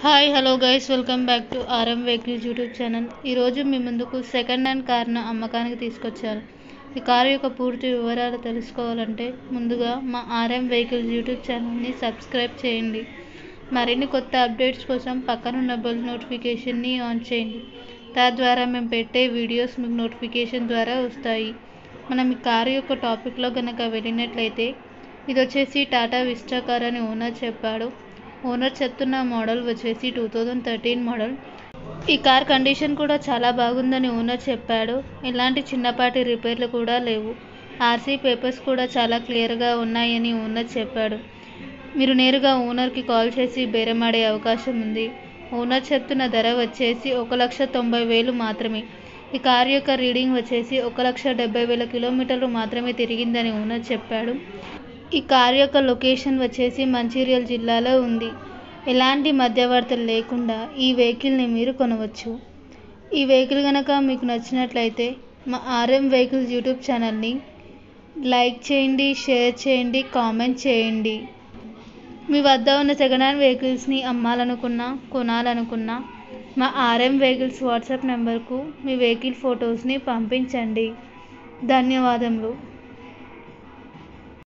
hi hello guys welcome back to RM vehicles YouTube channel ఈరోజు మీ ముందుకు second hand కార్ను అమ్మకానికి తీసుకొచ్చాను ఈ కారు యొక్క పూర్తి వివరాలు తెలుసుకోవాలంటే ముందుగా మా ఆర్ఎం వెహికల్స్ యూట్యూబ్ ఛానల్ని సబ్స్క్రైబ్ చేయండి మరిన్ని కొత్త అప్డేట్స్ కోసం పక్కనున్న బెల్ నోటిఫికేషన్ని ఆన్ చేయండి తద్వారా మేము పెట్టే వీడియోస్ మీకు నోటిఫికేషన్ ద్వారా వస్తాయి మనం ఈ కారు యొక్క టాపిక్లో కనుక వెళ్ళినట్లయితే ఇది వచ్చేసి టాటా విస్టా కార్ అని ఓనర్ చెప్పాడు ఓనర్ చెప్తున్న మోడల్ వచ్చేసి టూ థౌజండ్ థర్టీన్ మోడల్ ఈ కార్ కండిషన్ కూడా చాలా బాగుందని ఓనర్ చెప్పాడు ఎలాంటి చిన్నపాటి రిపేర్లు కూడా లేవు ఆర్సీ పేపర్స్ కూడా చాలా క్లియర్గా ఉన్నాయని ఓనర్ చెప్పాడు మీరు నేరుగా ఓనర్కి కాల్ చేసి బేరమాడే అవకాశం ఉంది ఓనర్ చెప్తున్న ధర వచ్చేసి ఒక లక్ష తొంభై వేలు మాత్రమే ఈ కార్ యొక్క రీడింగ్ వచ్చేసి ఒక లక్ష డెబ్బై వేల కిలోమీటర్లు మాత్రమే తిరిగిందని ఓనర్ చెప్పాడు ఈ కార్ యొక్క లొకేషన్ వచ్చేసి మంచిర్యాల జిల్లాలో ఉంది ఎలాంటి మధ్యవర్తులు లేకుండా ఈ వెహికల్ని మీరు కొనవచ్చు ఈ వెహికల్ కనుక మీకు నచ్చినట్లయితే మా ఆర్ఎం వెహికల్స్ యూట్యూబ్ ఛానల్ని లైక్ చేయండి షేర్ చేయండి కామెంట్ చేయండి మీ వద్ద ఉన్న సెకండ్ హ్యాండ్ వెహికల్స్ని అమ్మాలనుకున్నా కొనాలనుకున్నా మా ఆర్ఎం వెహికల్స్ వాట్సాప్ నెంబర్కు మీ వెహికల్ ఫొటోస్ని పంపించండి ధన్యవాదములు